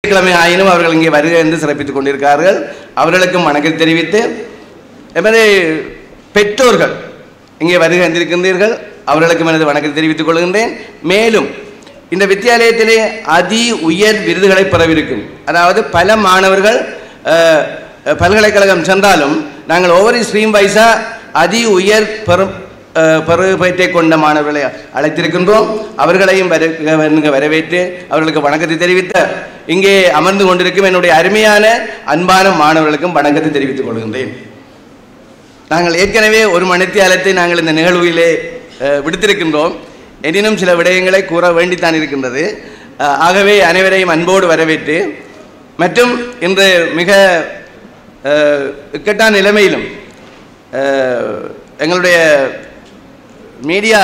கிழமை ஆயினும் அவர்கள் இங்கே வருகை என்று சிறப்பித்துக் கொண்டிருக்கிறார்கள் அவர்களுக்கும் வணக்கம் தெரிவித்து எமது பெற்றோர்கள் இங்கே வருகை வந்திருக்கின்றீர்கள் அவர்களுக்கும் எனது வணக்கம் தெரிவித்துக் கொள்கின்றேன் மேலும் இந்த வித்தியாலயத்திலே அதி உயர் விருதுகளை பெறவிருக்கும் அதாவது பல மாணவர்கள் அஹ், பல்கலைக்கழகம் சென்றாலும் நாங்கள் ஒவ்வொரு ஸ்ட்ரீம் வைஸா அதி உயர் பெரும் அஹ், பெறுபேற்றை கொண்ட மாணவர்களை அழைத்திருக்கின்றோம் அவர்களையும் வர இங்கு வரவேற்று அவர்களுக்கு வணக்கத்தை தெரிவித்த இங்கே அமர்ந்து கொண்டிருக்கும் என்னுடைய அருமையான அன்பான மாணவர்களுக்கும் வணக்கத்தை தெரிவித்துக் கொள்கின்றேன் நாங்கள் ஏற்கனவே ஒரு மணித்தியாலத்தை நாங்கள் இந்த நிகழ்விலே அஹ், விடுத்திருக்கின்றோம் எனினும் சில விடயங்களை கூற வேண்டித்தான் இருக்கின்றது அஹ், ஆகவே அனைவரையும் அன்போடு வரவேற்று மற்றும் இன்று மிக அஹ், இக்கட்டான நிலைமையிலும் அஹ், எங்களுடைய மீடியா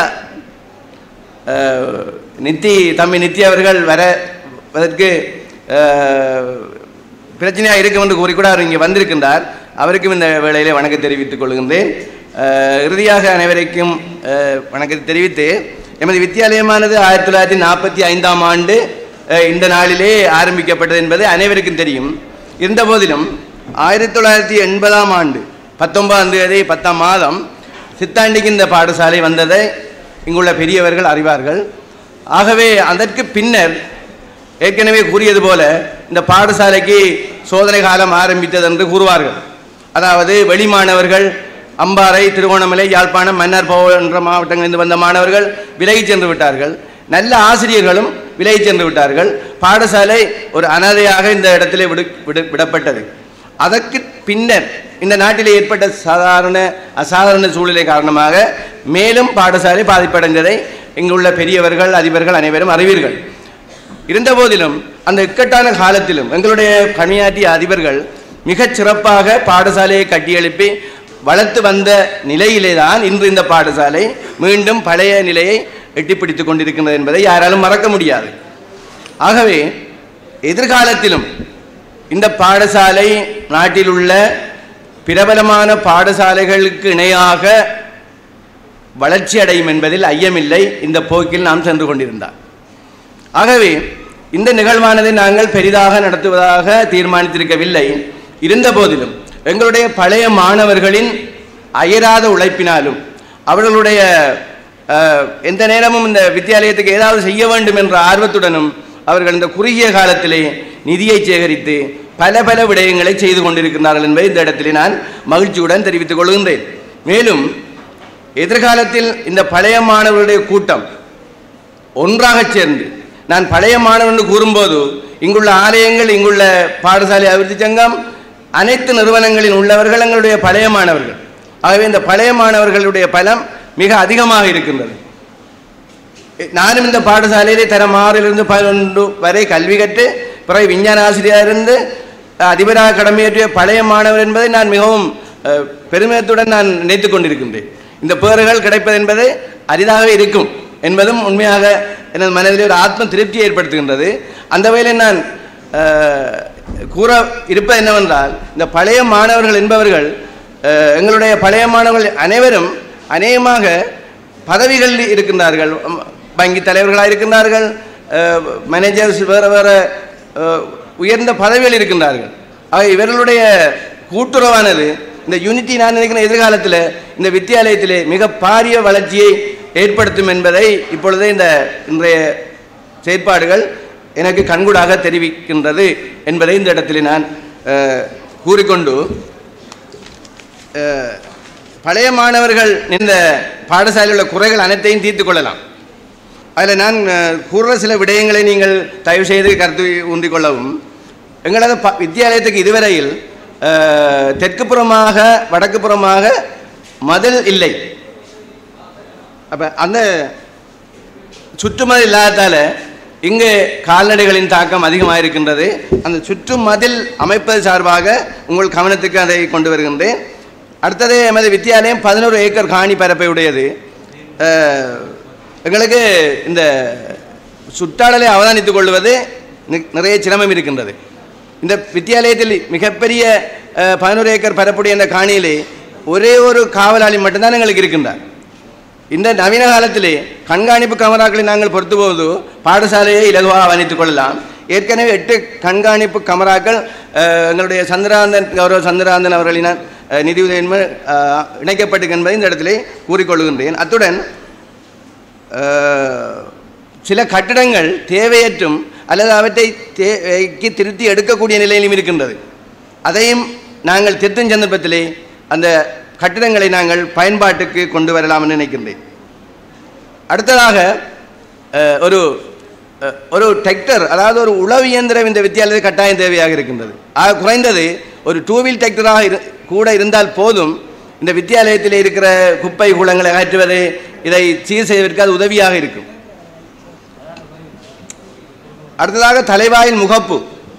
அஹ், நித்தி தம்பி நித்தி அவர்கள் வர அதற்கு பிரச்சனையாக இருக்கும் என்று கூறிக்கூட அவர் இங்கே வந்திருக்கின்றார் அவருக்கும் இந்த வேளையிலே வணக்கம் தெரிவித்துக் கொள்கின்றேன் அஹ், இறுதியாக அனைவருக்கும் அஹ், வணக்கத்தை தெரிவித்து எமது வித்தியாலயமானது ஆயிரத்தி தொள்ளாயிரத்தி நாற்பத்தி ஐந்தாம் ஆண்டு அஹ், இந்த நாளிலே ஆரம்பிக்கப்பட்டது என்பது அனைவருக்கும் தெரியும் இருந்த போதிலும் ஆயிரத்தி தொள்ளாயிரத்தி எண்பதாம் ஆண்டு பத்தொன்பதாம் தேதி பத்தாம் மாதம் சித்தாண்டிக்கு இந்த பாடசாலை வந்ததை இங்குள்ள பெரியவர்கள் அறிவார்கள் ஆகவே அதற்கு பின்னர் ஏற்கனவே கூறியது போல இந்த பாடசாலைக்கு சோதனை காலம் ஆரம்பித்தது என்று கூறுவார்கள் அதாவது வெளி மாணவர்கள் அம்பாறை திருகோணமலை யாழ்ப்பாணம் மன்னார் போன்ற மாவட்டங்களிலிருந்து வந்த மாணவர்கள் விலகிச் சென்று விட்டார்கள் நல்ல ஆசிரியர்களும் விலகிச் சென்று விட்டார்கள் பாடசாலை ஒரு அனாதையாக இந்த இடத்திலே விடு விடு- விடப்பட்டது அதற்கு பின்னர் இந்த நாட்டிலே ஏற்பட்ட சாதாரண அசாதாரண சூழ்நிலை காரணமாக மேலும் பாடசாலை பாதிப்படைந்ததை இங்குள்ள பெரியவர்கள் அதிபர்கள் அனைவரும் அறிவீர்கள் இருந்தபோதிலும் அந்த இக்கட்டான காலத்திலும் எங்களுடைய பணியாற்றிய அதிபர்கள் மிகச் சிறப்பாக பாடசாலையை கட்டியெழுப்பி வளர்த்து வந்த நிலையிலே தான் இன்று இந்த பாடசாலை மீண்டும் பழைய நிலையை எட்டிப்பிடித்துக் கொண்டிருக்கின்றது என்பதை யாராலும் மறக்க முடியாது ஆகவே எதிர்காலத்திலும் இந்த பாடசாலை நாட்டில் உள்ள பிரபலமான பாடசாலைகளுக்கு இணையாக வளர்ச்சி அடையும் என்பதில் ஐயமில்லை இந்த போக்கில் நாம் சென்று கொண்டிருந்தார் ஆகவே இந்த நிகழ்வானதை நாங்கள் பெரிதாக நடத்துவதாக தீர்மானித்திருக்கவில்லை இருந்த போதிலும் எங்களுடைய பழைய மாணவர்களின் அயராத உழைப்பினாலும் அவர்களுடைய அஹ், எந்த நேரமும் இந்த வித்தியாலயத்துக்கு ஏதாவது செய்ய வேண்டும் என்ற ஆர்வத்துடனும் அவர்கள் இந்த குறுகிய காலத்திலே நிதியை சேகரித்து பல பல விடயங்களை செய்து கொண்டிருக்கிறார்கள் என்பதை இந்த இடத்திலே நான் மகிழ்ச்சியுடன் தெரிவித்துக் கொள்கின்றேன் மேலும் எதிர்காலத்தில் இந்த பழைய மாணவர்களுடைய கூட்டம் ஒன்றாக சேர்ந்து நான் பழைய மாணவன் என்று கூறும்போது இங்குள்ள ஆலயங்கள் இங்குள்ள பாடசாலை அபிவிருத்தி சங்கம் அனைத்து நிறுவனங்களில் உள்ளவர்கள் எங்களுடைய பழைய மாணவர்கள் ஆகவே இந்த பழைய மாணவர்களுடைய பலம் மிக அதிகமாக இருக்கின்றது நானும் இந்த பாடசாலையிலே தரம் ஆறிலிருந்து பதினொன்று வரை கல்வி கற்று பிறகு விஞ்ஞான ஆசிரியராக இருந்து அதிபராக கடமையேற்றிய பழைய மாணவர் என்பதை நான் மிகவும் அஹ், பெருமிதத்துடன் நான் நினைத்துக் கொண்டிருக்கின்றேன் இந்த பேறுகள் கிடைப்பது என்பது அரிதாக இருக்கும் என்பதும் உண்மையாக எனது மனதில் ஒரு ஆத்ம திருப்தி ஏற்படுத்துகின்றது அந்த வகையில் நான் அஹ், கூற இருப்பது என்னவென்றால் இந்த பழைய மாணவர்கள் என்பவர்கள் அஹ், எங்களுடைய பழைய மாணவர்கள் அனைவரும் அநேகமாக பதவிகளில் இருக்கின்றார்கள் ம், வங்கி தலைவர்களாக இருக்கின்றார்கள் மேனேஜர்ஸ் வேறு வேறு அஹ், உயர்ந்த பதவிகள் இருக்கின்றார்கள் ஆக இவர்களுடைய கூட்டுறவானது இந்த யூனிட்டி நான் நினைக்கிறேன் எதிர்காலத்தில் இந்த வித்தியாலயத்திலே மிக பாரிய வளர்ச்சியை ஏற்படுத்தும் என்பதை இப்பொழுதே இந்த இன்றைய செயற்பாடுகள் எனக்கு கண்கூடாக தெரிவிக்கின்றது என்பதை இந்த இடத்திலே நான் அஹ், கூறிக்கொண்டு அஹ், பழைய மாணவர்கள் இந்த பாடசாலையில் உள்ள குறைகள் அனைத்தையும் தீர்த்து கொள்ளலாம் அதில் நான் அஹ், கூறுற சில விடயங்களை நீங்கள் தயவு செய்து கருத்து ஊன்றிக் கொள்ளவும் எங்களது ப வித்தியாலயத்துக்கு இதுவரையில் அஹ், தெற்கு புறமாக வடக்கு புறமாக மதில் இல்லை அப்போ அந்த சுற்றுமதில் இல்லாததால் இங்கு கால்நடைகளின் தாக்கம் அதிகமாக இருக்கின்றது அந்த சுற்றுமதில் அமைப்பது சார்பாக உங்கள் கவனத்துக்கு அதை கொண்டு வருகின்றேன் அடுத்தது எமது வித்தியாலயம் பதினோரு ஏக்கர் காணி பரப்பை உடையது அஹ், எங்களுக்கு இந்த சுற்றாடலை அவதானித்துக் கொள்வது நி- நிறைய சிரமம் இருக்கின்றது இந்த வித்தியாலயத்தில் மிகப்பெரிய அஹ், பதினோரு ஏக்கர் பரப்புடைய இந்த காணியிலே ஒரே ஒரு காவலாளி மட்டும்தான் எங்களுக்கு இருக்கின்றார் இந்த நவீன காலத்திலே கண்காணிப்பு கமராக்களை நாங்கள் பொறுத்தும்போது பாடசாலையை இலகுவாக அவனித்துக் கொள்ளலாம் ஏற்கனவே எட்டு கண்காணிப்பு கமராக்கள் அஹ், எங்களுடைய சந்திராந்தன் கௌரவ சந்திராந்தன் அவர்களினால் அஹ், நிதியுதவியின் மேல், அஹ், இணைக்கப்பட்டிருக்கு என்பதை இந்த இடத்திலே கூறிக்கொள்கின்றேன் அத்துடன் அஹ், சில கட்டிடங்கள் தேவையற்றும் அல்லது அவற்றை தேவைக்கு திருத்தி எடுக்கக்கூடிய நிலையிலும் இருக்கின்றது அதையும் நாங்கள் திருத்தும் சந்தர்ப்பத்திலே அந்த கட்டிடங்களை நாங்கள் பயன்பாட்டுக்கு கொண்டு வரலாம் என்று நினைக்கின்றேன் அடுத்ததாக அஹ், ஒரு அஹ், ஒரு டிராக்டர் அதாவது ஒரு உழவு இயந்திரம் இந்த வித்தியாலயத்தில் கட்டாயம் தேவையாக இருக்கின்றது ஆக குறைந்தது ஒரு டூ வீல் டிராக்டராக இரு கூட இருந்தால் போதும் இந்த வித்தியாலயத்தில் இருக்கிற குப்பை கூலங்களை அகற்றுவது இதை சீர் செய்வதற்கு அது உதவியாக இருக்கும் அடுத்ததாக தலைவாயில் முகப்பு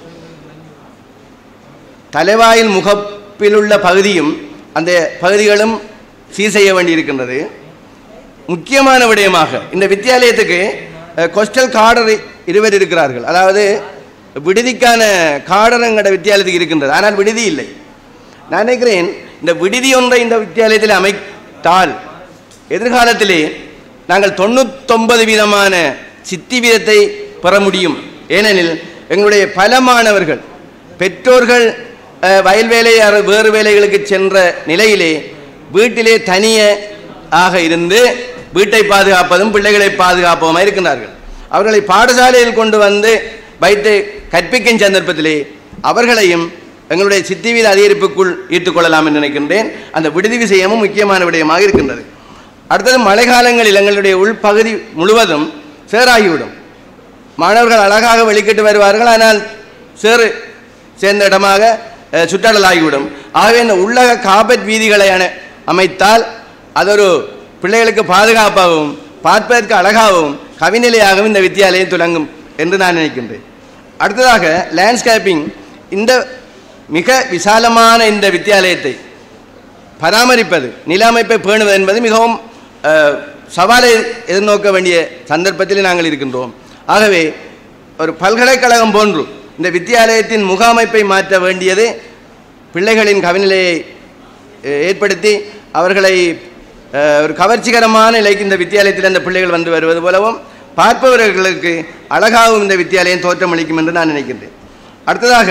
தலைவாயில் முகப்பில் உள்ள பகுதியும் அந்த பகுதிகளும் சீர் செய்ய வேண்டியிருக்கின்றது முக்கியமான விடயமாக இந்த வித்தியாலயத்துக்கு கொஸ்டல் காடர் இருவர் இருக்கிறார்கள் அதாவது விடுதிக்கான காடர் எங்கட வித்தியாலயத்துக்கு இருக்கின்றது ஆனால் விடுதி இல்லை நான் நினைக்கிறேன் இந்த விடுதி ஒன்றை இந்த வித்தியாலயத்தில் அமைத்தால் எதிர்காலத்திலே நாங்கள் தொண்ணூத்தொன்பது வீதமான சித்தி வீதத்தை பெற முடியும் ஏனெனில் எங்களுடைய பல மாணவர்கள் பெற்றோர்கள் அஹ், வயல் வேலை அல்லது வேறு வேலைகளுக்கு சென்ற நிலையிலே வீட்டிலே தனிய ஆக இருந்து வீட்டை பாதுகாப்பதும் பிள்ளைகளை பாதுகாப்பதுமாக இருக்கின்றார்கள் அவர்களை பாடசாலையில் கொண்டு வந்து வைத்து கற்பிக்கும் சந்தர்ப்பத்திலே அவர்களையும் எங்களுடைய சித்தி வீத அதிகரிப்புக்குள் ஈர்த்துக் கொள்ளலாம் என்று நினைக்கின்றேன் அந்த விடுதி விஷயமும் முக்கியமான விடயமாக இருக்கின்றது அடுத்தது மழைக்காலங்களில் எங்களுடைய உள்பகுதி முழுவதும் சேராகிவிடும் மாணவர்கள் அழகாக வெளிக்கிட்டு வருவார்கள் ஆனால் சேறு சேர்ந்த இடமாக அஹ், சுற்றடலாகிவிடும் ஆகவே இந்த உள்ளக காபட் வீதிகளை அணை அமைத்தால் அது ஒரு பிள்ளைகளுக்கு பாதுகாப்பாகவும் பார்ப்பதற்கு அழகாகவும் கவிநிலையாகவும் இந்த வித்தியாலயம் துலங்கும் என்று நான் நினைக்கின்றேன் அடுத்ததாக லேண்ட்ஸ்கேப்பிங் இந்த மிக விசாலமான இந்த வித்தியாலயத்தை பராமரிப்பது நில அமைப்பை பேணுவது என்பது மிகவும் அஹ், சவாலை எதிர்நோக்க வேண்டிய சந்தர்ப்பத்தில் நாங்கள் இருக்கின்றோம் ஆகவே ஒரு பல்கலைக்கழகம் போன்று இந்த வித்தியாலயத்தின் முகாமைப்பை மாற்ற வேண்டியது பிள்ளைகளின் கவிநிலையை அஹ், ஏற்படுத்தி அவர்களை அஹ், ஒரு கவர்ச்சிகரமான நிலைக்கு இந்த வித்தியாலயத்தில் அந்த பிள்ளைகள் வந்து வருவது போலவும் பார்ப்பவர்களுக்கு அழகாகவும் இந்த வித்தியாலயம் தோற்றமளிக்கும் என்று நான் நினைக்கின்றேன் அடுத்ததாக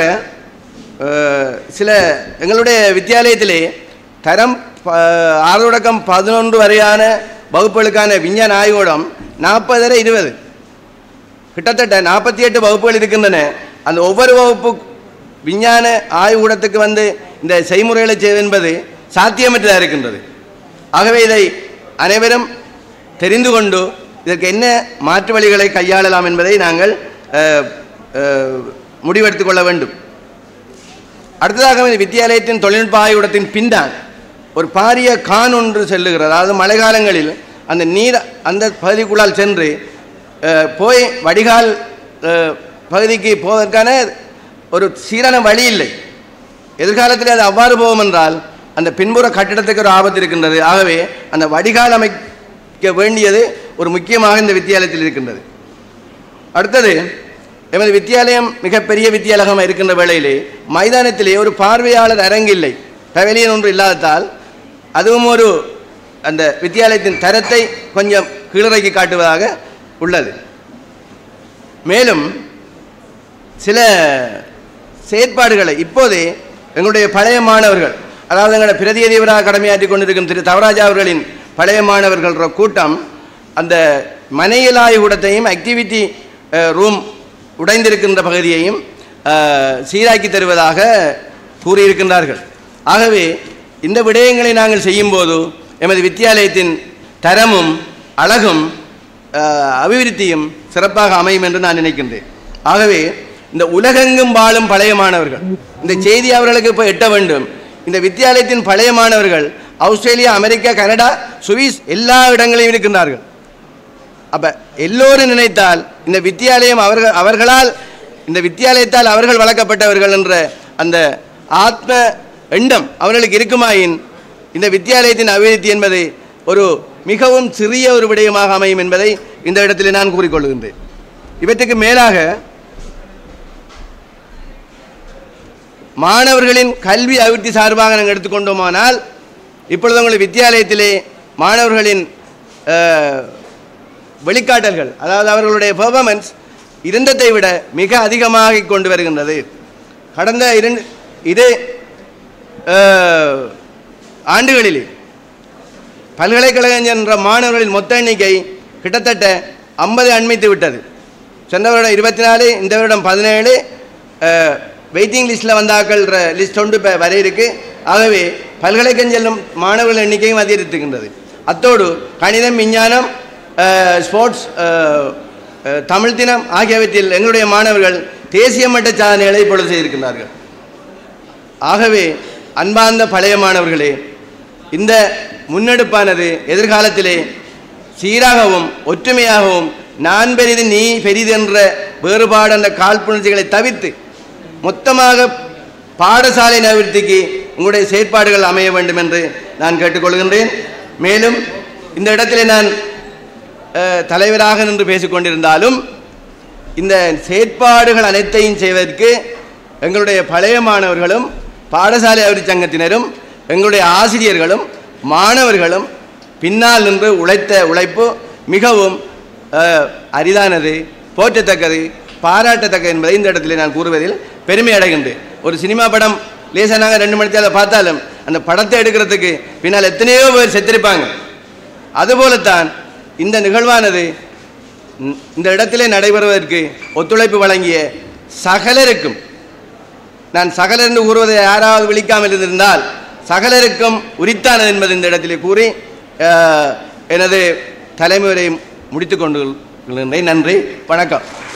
அஹ், சில எங்களுடைய வித்தியாலயத்திலே தரம் ப- ஆறு தொடக்கம் பதினொன்று வரையான வகுப்புகளுக்கான விஞ்ஞான ஆய்வுடம் நாற்பதரை இருபது கிட்டத்தட்ட நாற்பத்தி எட்டு வகுப்புகள் இருக்கின்றன அந்த ஒவ்வொரு வகுப்பு விஞ்ஞான ஆய்வுக்கூடத்துக்கு வந்து இந்த செய்முறைகளை செய்வது என்பது சாத்தியமற்றதாக இருக்கின்றது ஆகவே இதை அனைவரும் தெரிந்து கொண்டு இதற்கு என்ன மாற்று வழிகளை கையாளலாம் என்பதை நாங்கள் அஹ், அஹ், முடிவெடுத்துக் கொள்ள வேண்டும் அடுத்ததாக இந்த வித்தியாலயத்தின் தொழில்நுட்ப ஆய்வுடத்தின் பின்தான் ஒரு பாரிய கான் ஒன்று செல்லுகிறது அதாவது மழைக்காலங்களில் அந்த நீர் அந்த பகுதிக்குள்ளால் சென்று அஹ், போய் வடிகால் அஹ், பகுதிக்கு போவதற்கான ஒரு சீரான வழி இல்லை எதிர்காலத்தில் அது அவ்வாறு போகும் என்றால் அந்த பின்புற கட்டிடத்துக்கு ஒரு ஆபத்து இருக்கின்றது ஆகவே அந்த வடிகால் அமைக்க வேண்டியது ஒரு முக்கியமாக இந்த வித்தியாலயத்தில் இருக்கின்றது அடுத்தது எமது வித்தியாலயம் மிகப்பெரிய வித்தியாலயம் இருக்கின்ற வேளையிலே மைதானத்திலே ஒரு பார்வையாளர் அரங்கில்லை பவலியன் ஒன்று இல்லாததால் அதுவும் ஒரு அந்த வித்தியாலயத்தின் தரத்தை கொஞ்சம் கீழிறக்கி காட்டுவதாக உள்ளது மேலும் சில செயற்பாடுகளை இப்போதே எங்களுடைய பழைய மாணவர்கள் அதாவது எங்களுடைய பிரதி அதிபராக கடமையாற்றி கொண்டிருக்கும் திரு தவராஜா அவர்களின் பழைய மாணவர்கள் கூட்டம் அந்த மனையில் ஆய்வுடத்தையும் ஆக்டிவிட்டி ரூம் உடைந்திருக்கின்ற பகுதியையும் அஹ், சீராக்கி தருவதாக கூறியிருக்கின்றார்கள் ஆகவே இந்த விடயங்களை நாங்கள் செய்யும்போது எமது வித்தியாலயத்தின் தரமும் அழகும் அஹ், அபிவிருத்தியும் சிறப்பாக அமையும் என்று நான் நினைக்கின்றேன் ஆகவே இந்த உலகெங்கும் வாழும் பழைய மாணவர்கள் இந்த செய்தி அவர்களுக்கு இப்போ எட்ட வேண்டும் இந்த வித்தியாலயத்தின் பழைய மாணவர்கள் ஆஸ்திரேலியா அமெரிக்கா கனடா சுவிஸ் எல்லா இடங்களிலும் இருக்கின்றார்கள் அப்ப எல்லோரும் நினைத்தால் இந்த வித்தியாலயம் அவர்கள் அவர்களால் இந்த வித்தியாலயத்தால் அவர்கள் வளர்க்கப்பட்டவர்கள் என்ற அந்த ஆத்ம எண்ணம் அவர்களுக்கு இருக்குமாயின் இந்த வித்தியாலயத்தின் அபிவிருத்தி என்பது ஒரு மிகவும் சிறிய ஒரு விடயமாக அமையும் என்பதை இந்த இடத்தில் நான் கூறிக்கொள்கின்றேன் இவற்றுக்கு மேலாக மாணவர்களின் கல்வி அபிவிருத்தி சார்பாக நாங்கள் எடுத்துக்கொண்டோமானால் இப்பொழுது உங்கள் வித்தியாலயத்திலே மாணவர்களின் அஹ், வெளிக்காட்டல்கள் அதாவது அவர்களுடைய பெர்ஃபார்மன்ஸ் இருந்ததை விட மிக அதிகமாக கொண்டு வருகின்றது கடந்த இரண்டு இது அஹ், ஆண்டுகளிலே பல்கலைக்கழகம் என்ற மாணவர்களின் மொத்த எண்ணிக்கை கிட்டத்தட்ட ஐம்பது அண்மித்து விட்டது சென்ற வருடம் இருபத்தி நாலு இந்த வருடம் பதினேழு வெயிட்டிங் லிஸ்ட்டில் வந்தாக்கள்ன்ற லிஸ்ட் ஒன்று இப்போ வர இருக்கு ஆகவே பல்கலைக்கழகம் செல்லும் மாணவர்கள் எண்ணிக்கையும் அதிகரித்துகின்றது அத்தோடு கணிதம் விஞ்ஞானம் அஹ், ஸ்போர்ட்ஸ் அஹ், அஹ், தமிழ் தினம் ஆகியவற்றில் எங்களுடைய மாணவர்கள் தேசிய மட்ட சாதனைகளை இப்பொழுது செய்திருக்கிறார்கள் ஆகவே அன்பார்ந்த பழைய மாணவர்களே இந்த முன்னெடுப்பானது எதிர்காலத்திலே சீராகவும் ஒற்றுமையாகவும் நான் பெரிது நீ பெரிது என்ற வேறுபாடு என்ற காழ்ப்புணர்ச்சிகளை தவிர்த்து மொத்தமாக பாடசாலை அபிவிருத்திக்கு உங்களுடைய செயற்பாடுகள் அமைய வேண்டும் என்று நான் கேட்டுக்கொள்கின்றேன் மேலும் இந்த இடத்திலே நான் அஹ், தலைவராக நின்று பேசிக்கொண்டிருந்தாலும் இந்த செயற்பாடுகள் அனைத்தையும் செய்வதற்கு எங்களுடைய பழைய மாணவர்களும் பாடசாலை அபிவிருத்தி சங்கத்தினரும் எங்களுடைய ஆசிரியர்களும் மாணவர்களும் பின்னால் நின்று உழைத்த உழைப்பு மிகவும் அஹ், அரிதானது போற்றத்தக்கது பாராட்டத்தக்கது என்பதை இந்த இடத்திலே நான் கூறுவதில் பெருமை அடைகின்றேன் ஒரு சினிமா படம் லேசானாக ரெண்டு மணி நேரத்தில் பார்த்தாலும் அந்த படத்தை எடுக்கிறதுக்கு பின்னால் எத்தனையோ பேர் செத்திருப்பாங்க அதுபோலத்தான் இந்த நிகழ்வானது இந்த- இந்த இடத்திலே நடைபெறுவதற்கு ஒத்துழைப்பு வழங்கிய சகலருக்கும் நான் சகலர் என்று கூறுவதை யாராவது விழிக்காமல் இருந்திருந்தால் சகலருக்கும் உரித்தானது என்பது இந்த இடத்திலே கூறி அஹ், எனது தலைமுறை முடித்துக் கொண்டு நன்றி வணக்கம்